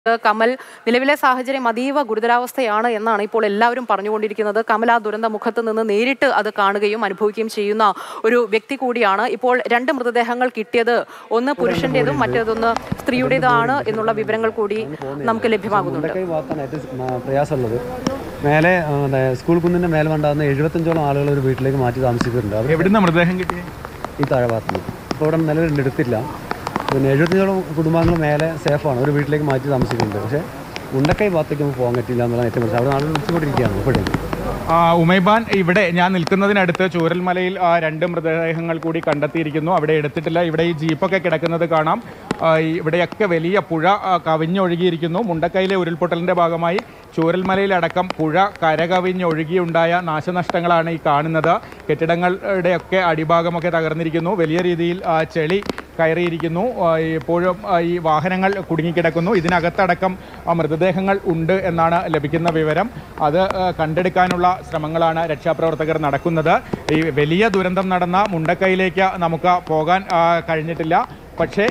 കമൽ നിലവിലെ സാഹചര്യം അതീവ ഗുരുതരാവസ്ഥയാണ് എന്നാണ് ഇപ്പോൾ എല്ലാവരും പറഞ്ഞുകൊണ്ടിരിക്കുന്നത് കമൽ ആ ദുരന്ത മുഖത്ത് നിന്ന് നേരിട്ട് അത് കാണുകയും അനുഭവിക്കുകയും ചെയ്യുന്ന ഒരു വ്യക്തി കൂടിയാണ് ഇപ്പോൾ രണ്ട് മൃതദേഹങ്ങൾ കിട്ടിയത് ഒന്ന് പുരുഷന്റേതും മറ്റേതൊന്ന് സ്ത്രീയുടേതാണ് എന്നുള്ള വിവരങ്ങൾ കൂടി നമുക്ക് ലഭ്യമാകുന്നുണ്ട് മുണ്ടക്കൈ ഭാഗത്താണ് ഏറ്റവും മ- പ്രയാസമുള്ളത് മേലെ ആ, മറ്റേ സ്കൂൾ കുന്നിൻ്റെ മേലെ വേണ്ടാകുന്ന എഴുപത്തഞ്ചോളം ആളുകൾ ഒരു വീട്ടിലേക്ക് മാറ്റി താമസിക്കുന്നുണ്ട് അവർ എവിടുന്ന മൃതദേഹം കിട്ടിയത് ഈ താഴെ ഭാഗത്തുനിന്ന് ഇപ്പോൾ ഇവിടെ നിലവിലുണ്ട് എടുത്തില്ല പിന്നെ എഴുപത്തഞ്ചോളം കുടുംബാംഗങ്ങൾ മേലെ സേഫാണ് ഒരു വീട്ടിലേക്ക് മാറ്റി താമസിക്കുന്നുണ്ട് പക്ഷേ മുണ്ടക്കൈ ഭാഗത്തേക്ക് നമുക്ക് പോകാൻ പറ്റില്ല എന്നുള്ളതാണ് ഏറ്റവും പ്രശ്നം അവിടെ ആളുകൾ വിളിച്ചുകൊണ്ടിരിക്കുകയാണ് ഇപ്പോഴും ആ, ഉമൈബാൻ ഇവിടെ ഞാൻ നിൽക്കുന്നതിനടുത്ത് ചൂരൽമലയിൽ ആ, രണ്ട് മൃതദേഹങ്ങൾ കൂടി കണ്ടെത്തിയിരിക്കുന്നു അവിടെ എടുത്തിട്ടില്ല ഇവിടെ ഈ ജീപ്പൊക്കെ കിടക്കുന്നത് കാണാം ആ, ഈ ഇവിടെയൊക്കെ വലിയ പുഴ ആ, കവിഞ്ഞൊഴുകിയിരിക്കുന്നു മുണ്ടക്കൈയിലെ ഉരുൾപൊട്ടലിന്റെ ഭാഗമായി ചൂരൽമലയിലടക്കം പുഴ കരകവിഞ്ഞൊഴുകിയുണ്ടായ നാശനഷ്ടങ്ങളാണ് ഈ കാണുന്നത് കെട്ടിടങ്ങളുടെയൊക്കെ അടിഭാഗമൊക്കെ തകർന്നിരിക്കുന്നു വലിയ രീതിയിൽ ആ, ചെളി കയറിയിരിക്കുന്നു ആ, ഇപ്പോഴും ആ, ഈ വാഹനങ്ങൾ കുടുങ്ങിക്കിടക്കുന്നു ഇതിനകത്തടക്കം ആ, മൃതദേഹങ്ങൾ ഉണ്ട് എന്നാണ് ലഭിക്കുന്ന വിവരം അത് ആ, കണ്ടെടുക്കാനുള്ള ശ്രമങ്ങളാണ് രക്ഷാപ്രവർത്തകർ നടക്കുന്നത് ഈ വലിയ ദുരന്തം നടന്ന മുണ്ടക്കൈയിലേക്ക് നമുക്ക് പോകാൻ ആ, കഴിഞ്ഞിട്ടില്ല പക്ഷേ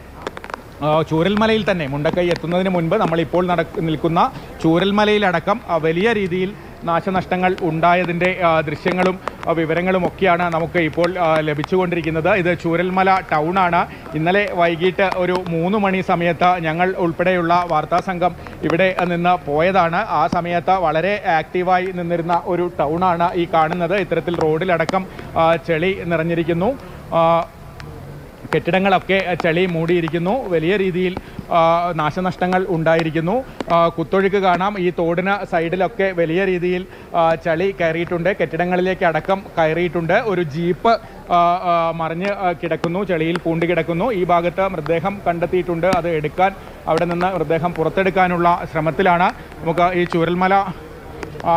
ആ, ചൂരൽമലയിൽ തന്നെ മുണ്ടക്കൈ എത്തുന്നതിന് മുൻപ് നമ്മൾ ഇപ്പോൾ നട നിൽക്കുന്ന ചൂരൽമലയിലടക്കം ആ, വലിയ രീതിയിൽ നാശനഷ്ടങ്ങൾ ഉണ്ടായതിൻ്റെ ആ, ദൃശ്യങ്ങളും ആ, വിവരങ്ങളും ഒക്കെയാണ് നമുക്ക് ഇപ്പോൾ ആ, ലഭിച്ചുകൊണ്ടിരിക്കുന്നത് ഇത് ചൂരൽമല ടൗണാണ് ഇന്നലെ വൈകിട്ട് ഒരു മൂന്ന് മണി സമയത്ത് ഞങ്ങൾ ഉൾപ്പെടെയുള്ള വാർത്താ സംഘം ഇവിടെ നിന്ന് പോയതാണ് ആ സമയത്ത് വളരെ ആക്റ്റീവായി നിന്നിരുന്ന ഒരു ടൗണാണ് ഈ കാണുന്നത് ഇത്തരത്തിൽ റോഡിലടക്കം ആ, ചെളി നിറഞ്ഞിരിക്കുന്നു ആ, കെട്ടിടങ്ങളൊക്കെ ചെളി മൂടിയിരിക്കുന്നു വലിയ രീതിയിൽ ആ, നാശനഷ്ടങ്ങൾ ഉണ്ടായിരിക്കുന്നു ആ, കുത്തൊഴുക്ക് കാണാം ഈ തോടിന് സൈഡിലൊക്കെ വലിയ രീതിയിൽ ആ, ചളി കയറിയിട്ടുണ്ട് കെട്ടിടങ്ങളിലേക്ക് അടക്കം കയറിയിട്ടുണ്ട് ഒരു ജീപ്പ് ആ, ആ, മറിഞ്ഞ് ആ, കിടക്കുന്നു ചെളിയിൽ പൂണ്ടി കിടക്കുന്നു ഈ ഭാഗത്ത് മൃതദേഹം കണ്ടെത്തിയിട്ടുണ്ട് അത് എടുക്കാൻ അവിടെ നിന്ന് മൃതദേഹം പുറത്തെടുക്കാനുള്ള ശ്രമത്തിലാണ് നമുക്ക് ഈ ചൂരൽമല ആ,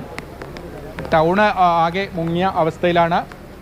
ടൗണ് ആ, ആകെ മുങ്ങിയ അവസ്ഥയിലാണ്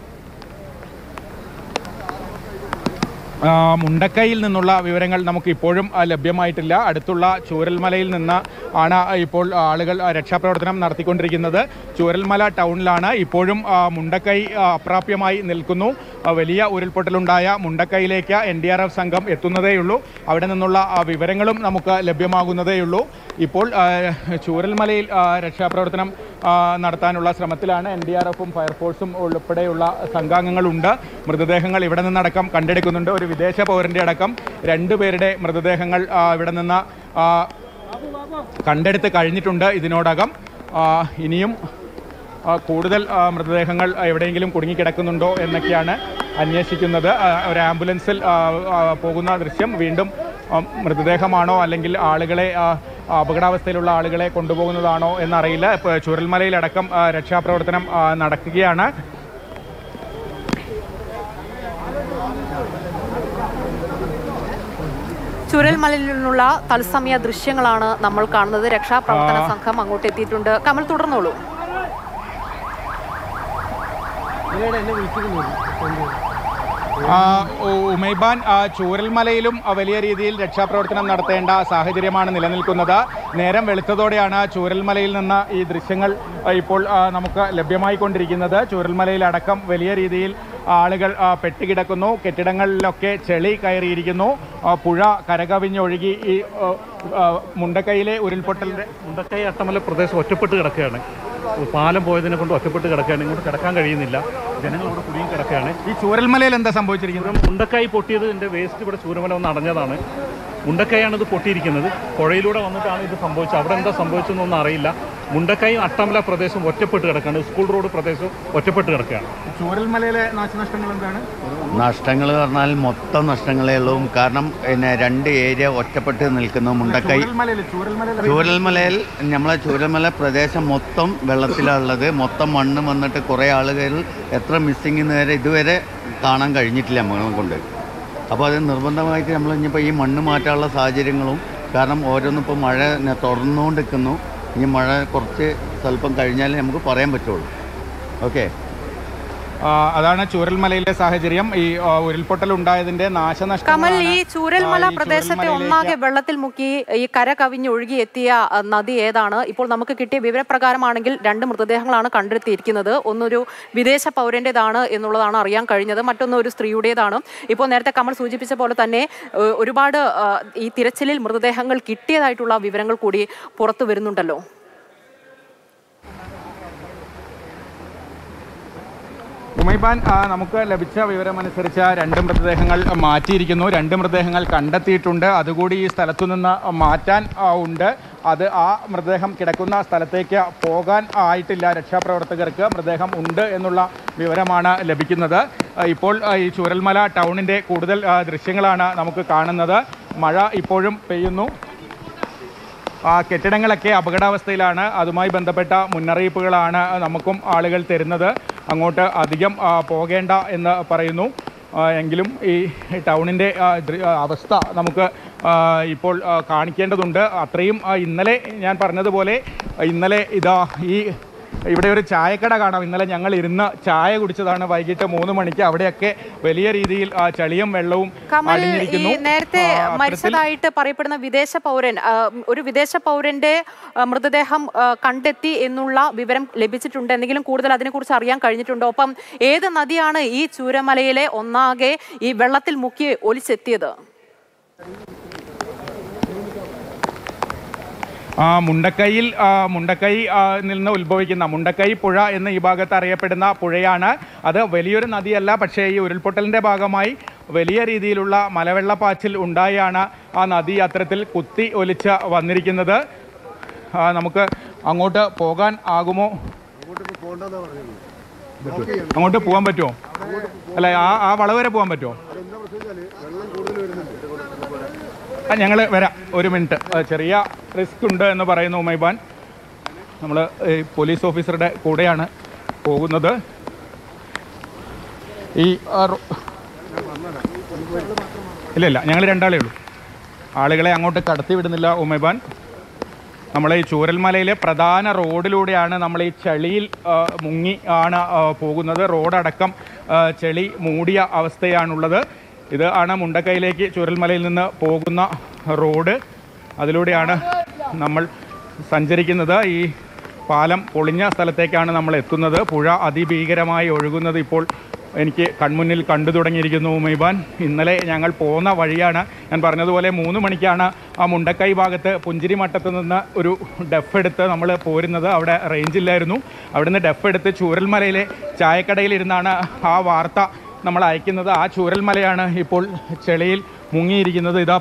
ആ, മുണ്ടക്കൈയിൽ നിന്നുള്ള വിവരങ്ങൾ നമുക്ക് ഇപ്പോഴും ആ, ലഭ്യമായിട്ടില്ല അടുത്തുള്ള ചൂരൽമലയിൽ നിന്ന് ആണ് ഇപ്പോൾ ആളുകൾ ആ, രക്ഷാപ്രവർത്തനം നടത്തിക്കൊണ്ടിരിക്കുന്നത് ചൂരൽമല ടൗണിലാണ് ഇപ്പോഴും ആ, മുണ്ടക്കൈ ആ, അപ്രാപ്യമായി നിൽക്കുന്നു ആ, വലിയ ഉരുൾപൊട്ടലുണ്ടായ മുണ്ടക്കൈയിലേക്ക് എൻ ഡി ആർ എഫ് സംഘം എത്തുന്നതേയുള്ളൂ അവിടെ നിന്നുള്ള ആ, വിവരങ്ങളും നമുക്ക് ലഭ്യമാകുന്നതേയുള്ളൂ ഇപ്പോൾ ആ, ചൂരൽമലയിൽ ആ, രക്ഷാപ്രവർത്തനം ആ, നടത്താനുള്ള ശ്രമത്തിലാണ് എൻ ഡി ആർ എഫും ഫയർഫോഴ്സും ഉൾപ്പെടെയുള്ള സംഘാംഗങ്ങളുണ്ട് മൃതദേഹങ്ങൾ ഇവിടെ നിന്നടക്കം കണ്ടെടുക്കുന്നുണ്ട് ഒരു വിദേശ പൗരൻ്റെ അടക്കം രണ്ടുപേരുടെ മൃതദേഹങ്ങൾ ആ, ഇവിടെ നിന്ന് ആ, കണ്ടെടുത്ത് കഴിഞ്ഞിട്ടുണ്ട് ഇതിനോടകം ആ, ഇനിയും ആ, കൂടുതൽ ആ, മൃതദേഹങ്ങൾ എവിടെയെങ്കിലും കുടുങ്ങിക്കിടക്കുന്നുണ്ടോ എന്നൊക്കെയാണ് അന്വേഷിക്കുന്നത് ആ, ഒരു ആംബുലൻസിൽ ആ, ആ, പോകുന്ന ദൃശ്യം വീണ്ടും ആ, മൃതദേഹമാണോ അല്ലെങ്കിൽ ആളുകളെ ആ, ആ, അപകടാവസ്ഥയിലുള്ള ആളുകളെ കൊണ്ടുപോകുന്നതാണോ എന്നറിയില്ല ഇപ്പോൾ ചുരൽമലയിലടക്കം ആ, രക്ഷാപ്രവർത്തനം ആ, നടക്കുകയാണ് ചുരൽമലയിൽ നിന്നുള്ള തത്സമയ ദൃശ്യങ്ങളാണ് നമ്മൾ കാണുന്നത് രക്ഷാപ്രവർത്തന ആ. സംഘം അങ്ങോട്ട് എത്തിയിട്ടുണ്ട് കമൽ തുടർന്നോളൂ എന്നെ വിളിച്ചിരുന്നു ആ, ഉ- ഉമൈബാൻ ആ, ചൂരൽമലയിലും ആ, വലിയ രീതിയിൽ രക്ഷാപ്രവർത്തനം നടത്തേണ്ട സാഹചര്യമാണ് നിലനിൽക്കുന്നത് നേരം വെളുത്തതോടെയാണ് ചൂരൽമലയിൽ നിന്ന് ഈ ദൃശ്യങ്ങൾ ആ, ഇപ്പോൾ ആ, നമുക്ക് ലഭ്യമായിക്കൊണ്ടിരിക്കുന്നത് ചൂരൽമലയിലടക്കം വലിയ രീതിയിൽ ആളുകൾ ആ, പെട്ടുകിടക്കുന്നു കെട്ടിടങ്ങളിലൊക്കെ ചെളി കയറിയിരിക്കുന്നു ആ, പുഴ കരകവിഞ്ഞൊഴുകി ഈ ആ, ആ, മുണ്ടക്കൈയിലെ ഉരുൾപൊട്ടലിന്റെ മുണ്ടക്കൈ അട്ടമല പ്രദേശം ഒറ്റപ്പെട്ട് കിടക്കുകയാണ് പാലം പോയതിനെ കൊണ്ട് ഒറ്റപ്പെട്ട് കിടക്കുകയാണ് ഇങ്ങോട്ട് കിടക്കാൻ കഴിയുന്നില്ല ജനങ്ങൾ അവിടെ കുടുങ്ങി കിടക്കുകയാണ് ഈ ചൂരൽമലയിൽ എന്താ സംഭവിച്ചിരിക്കുന്നത് മുണ്ടക്കായി പൊട്ടിയത് എൻ്റെ വേസ്റ്റ് ഇവിടെ ചൂരമല വന്ന് അടഞ്ഞതാണ് മുണ്ടക്കായാണ് ഇത് പൊട്ടിയിരിക്കുന്നത് പുഴയിലൂടെ വന്നിട്ടാണ് ഇത് സംഭവിച്ചത് അവിടെ എന്താ സംഭവിച്ചതെന്നൊന്നും അറിയില്ല മുണ്ടക്കായും അട്ടമല പ്രദേശം ഒറ്റപ്പെട്ട് കിടക്കുകയാണ് സ്കൂൾ റോഡ് പ്രദേശം ഒറ്റപ്പെട്ട് കിടക്കുകയാണ് ചൂരൽമലയിലെ നാശനഷ്ടങ്ങൾ എന്താണ് നഷ്ടങ്ങൾ പറഞ്ഞാൽ മൊത്തം നഷ്ടങ്ങളേ ഉള്ളൂ കാരണം പിന്നെ രണ്ട് ഏരിയ ഒറ്റപ്പെട്ട് നിൽക്കുന്നു മുണ്ടക്കൈ ചൂരൽമലയിൽ ചൂരൽമലയിൽ ചൂരൽമലയിൽ നമ്മളെ ചൂരൽമല പ്രദേശം മൊത്തം വെള്ളത്തിലുള്ളത് മൊത്തം മണ്ണ് വന്നിട്ട് കുറേ ആളുകൾ എത്ര മിസ്സിങ് വരെ ഇതുവരെ കാണാൻ കഴിഞ്ഞിട്ടില്ല നമ്മളെ കൊണ്ട് അപ്പോൾ അത് നിർബന്ധമായിട്ട് നമ്മൾ ഇനിയിപ്പോൾ ഈ മണ്ണ് മാറ്റാനുള്ള സാഹചര്യങ്ങളും കാരണം ഓരോന്നും ഇപ്പോൾ മഴ ന- തുടർന്നുകൊണ്ട് നിൽക്കുന്നു ഇനി മഴ കുറച്ച് സ്വല്പം കഴിഞ്ഞാലേ നമുക്ക് പറയാൻ പറ്റുള്ളൂ ഓക്കെ ആ, അതാണ് ചൂരൽമലയിലെ സാഹചര്യം ഈ ആ, ഉരുൾപൊട്ടൽ ഉണ്ടായതിന്റെ നാശനഷ്ടം കമൽ ഈ ചൂരൽമല പ്രദേശത്തെ ഒന്നാകെ വെള്ളത്തിൽ മുക്കി ഈ കര കവിഞ്ഞൊഴുകി എത്തിയ അ, നദി ഏതാണ് ഇപ്പോൾ നമുക്ക് കിട്ടിയ വിവരപ്രകാരമാണെങ്കിൽ രണ്ട് മൃതദേഹങ്ങളാണ് കണ്ടെത്തിയിരിക്കുന്നത് ഒന്നൊരു വിദേശ പൗരന്റേതാണ് എന്നുള്ളതാണ് അറിയാൻ കഴിഞ്ഞത് മറ്റൊന്ന് ഒരു സ്ത്രീയുടേതാണ് ഇപ്പോൾ നേരത്തെ കമൽ സൂചിപ്പിച്ച പോലെ തന്നെ ഏ, ഒരുപാട് ആ, ഈ തിരച്ചിലിൽ മൃതദേഹങ്ങൾ കിട്ടിയതായിട്ടുള്ള വിവരങ്ങൾ കൂടി പുറത്തു വരുന്നുണ്ടല്ലോ ഉമൈബാൻ ആ, നമുക്ക് ലഭിച്ച വിവരമനുസരിച്ച് രണ്ട് മൃതദേഹങ്ങൾ മാറ്റിയിരിക്കുന്നു രണ്ട് മൃതദേഹങ്ങൾ കണ്ടെത്തിയിട്ടുണ്ട് അതുകൂടി ഈ സ്ഥലത്തു നിന്ന് മാറ്റാൻ ആ, ഉണ്ട് അത് ആ മൃതദേഹം കിടക്കുന്ന സ്ഥലത്തേക്ക് പോകാൻ ആയിട്ടില്ല രക്ഷാപ്രവർത്തകർക്ക് മൃതദേഹം ഉണ്ട് എന്നുള്ള വിവരമാണ് ലഭിക്കുന്നത് ആ, ഇപ്പോൾ ആ, ഈ ചൂരൽമല ടൗണിൻ്റെ കൂടുതൽ ആ, ദൃശ്യങ്ങളാണ് നമുക്ക് കാണുന്നത് മഴ ഇപ്പോഴും പെയ്യുന്നു ആ കെട്ടിടങ്ങളൊക്കെ അപകടാവസ്ഥയിലാണ് അതുമായി ബന്ധപ്പെട്ട മുന്നറിയിപ്പുകളാണ് നമുക്കും ആളുകൾ തരുന്നത് അങ്ങോട്ട് അധികം ആ, പോകേണ്ട എന്ന് പറയുന്നു ആ, എങ്കിലും ഈ ടൗണിൻ്റെ ആ, ദൃ- ആ, അവസ്ഥ നമുക്ക് ആ, ഇപ്പോൾ ആ, കാണിക്കേണ്ടതുണ്ട് അത്രയും ആ, ഇന്നലെ ഞാൻ പറഞ്ഞതുപോലെ ഇന്നലെ ഇതാ ഈ ഇവിടെ ഒരു ചായക്കട കാണാം ഇന്നലെ ഞങ്ങൾ ഇരുന്ന് ചായ കുടിച്ചതാണ് വൈകിട്ട് മൂന്ന് മണിക്ക് അവിടെയൊക്കെ വലിയ രീതിയിൽ ആ, ചളിയും വെള്ളവും കമൽ ഈ അടിഞ്ഞിരിക്കുന്നു നേരത്തെ ആ, അത്തരത്തിൽ- മരിച്ചതായിട്ട് പറയപ്പെടുന്ന വിദേശ പൗരൻ ആ, ഒരു വിദേശ പൗരന്റെ ആ, മൃതദേഹം ആ, കണ്ടെത്തി എന്നുള്ള വിവരം ലഭിച്ചിട്ടുണ്ട് എന്തെങ്കിലും കൂടുതൽ അതിനെക്കുറിച്ച് അറിയാൻ കഴിഞ്ഞിട്ടുണ്ടോ ഒപ്പം ഏത് നദിയാണ് ഈ ചൂരമലയിലെ ഒന്നാകെ ഈ വെള്ളത്തിൽ മുക്കി ഒലിച്ചെത്തിയത് ആ മുണ്ടക്കൈയിൽ ആ, മുണ്ടക്കൈ ആ, നിന്ന് ഉത്ഭവിക്കുന്ന മുണ്ടക്കൈ പുഴ എന്ന് ഈ ഭാഗത്ത് അറിയപ്പെടുന്ന പുഴയാണ് അത് വലിയൊരു നദിയല്ല പക്ഷേ ഈ ഉരുൾപൊട്ടലിൻ്റെ ഭാഗമായി വലിയ രീതിയിലുള്ള മലവെള്ളപ്പാച്ചിൽ ഉണ്ടായാണ് ആ നദി അത്തരത്തിൽ കുത്തി ഒലിച്ച് വന്നിരിക്കുന്നത് ആ, നമുക്ക് അങ്ങോട്ട് പോകാൻ ആകുമോ അങ്ങോട്ട് പോകാൻ പറ്റുമോ അല്ല ആ ആ വളവ് വരെ പോകാൻ പറ്റുമോ ആ ഞങ്ങൾ വരാം ഒരു മിനിറ്റ് ആ, ചെറിയ റിസ്ക് ഉണ്ട് എന്ന് പറയുന്നു ഉമൈബാൻ നമ്മൾ പോലീസ് ഓഫീസറുടെ കൂടെയാണ് പോകുന്നത് ഈ ആ, റോ- ഇല്ല ഇല്ല ഞങ്ങൾ രണ്ടാളേ ഉള്ളൂ ആളുകളെ അങ്ങോട്ട് കടത്തി വിടുന്നില്ല ഉമൈബാൻ നമ്മൾ ഈ ചൂരൽമലയിലെ പ്രധാന റോഡിലൂടെയാണ് നമ്മൾ ഈ ചളിയിൽ ആ, മുങ്ങി ആണ് ആ, പോകുന്നത് റോഡടക്കം ആ, ചെളി മൂടിയ അവസ്ഥയാണുള്ളത് ഇത് ആണ് മുണ്ടക്കൈയിലേക്ക് ചൂരൽമലയിൽ നിന്ന് പോകുന്ന റോഡ് അതിലൂടെയാണ് നമ്മൾ സഞ്ചരിക്കുന്നത് ഈ പാലം പൊളിഞ്ഞ സ്ഥലത്തേക്കാണ് നമ്മൾ എത്തുന്നത് പുഴ അതിഭീകരമായി ഒഴുകുന്നത് ഇപ്പോൾ എനിക്ക് കൺമുന്നിൽ കണ്ടു തുടങ്ങിയിരിക്കുന്നു ഉമൈബാൻ ഇന്നലെ ഞങ്ങൾ പോന്ന വഴിയാണ് ഞാൻ പറഞ്ഞതുപോലെ മൂന്ന് മണിക്കാണ് ആ മുണ്ടക്കൈ ഭാഗത്ത് പുഞ്ചിരി മട്ടത്ത് നിന്ന് ഒരു ഡെഫ് എടുത്ത് നമ്മൾ പോരുന്നത് അവിടെ റേഞ്ച് ഇല്ലായിരുന്നു അവിടുന്ന് ഡെഫ് എടുത്ത് ചൂരൽമലയിലെ ചായക്കടയിലിരുന്നാണ് ആ വാർത്ത നമ്മൾ അയക്കുന്നത് ആ ചൂരൽമലയാണ് ഇപ്പോൾ ചെളിയിൽ മുങ്ങിയിരിക്കുന്നത് ഇതാ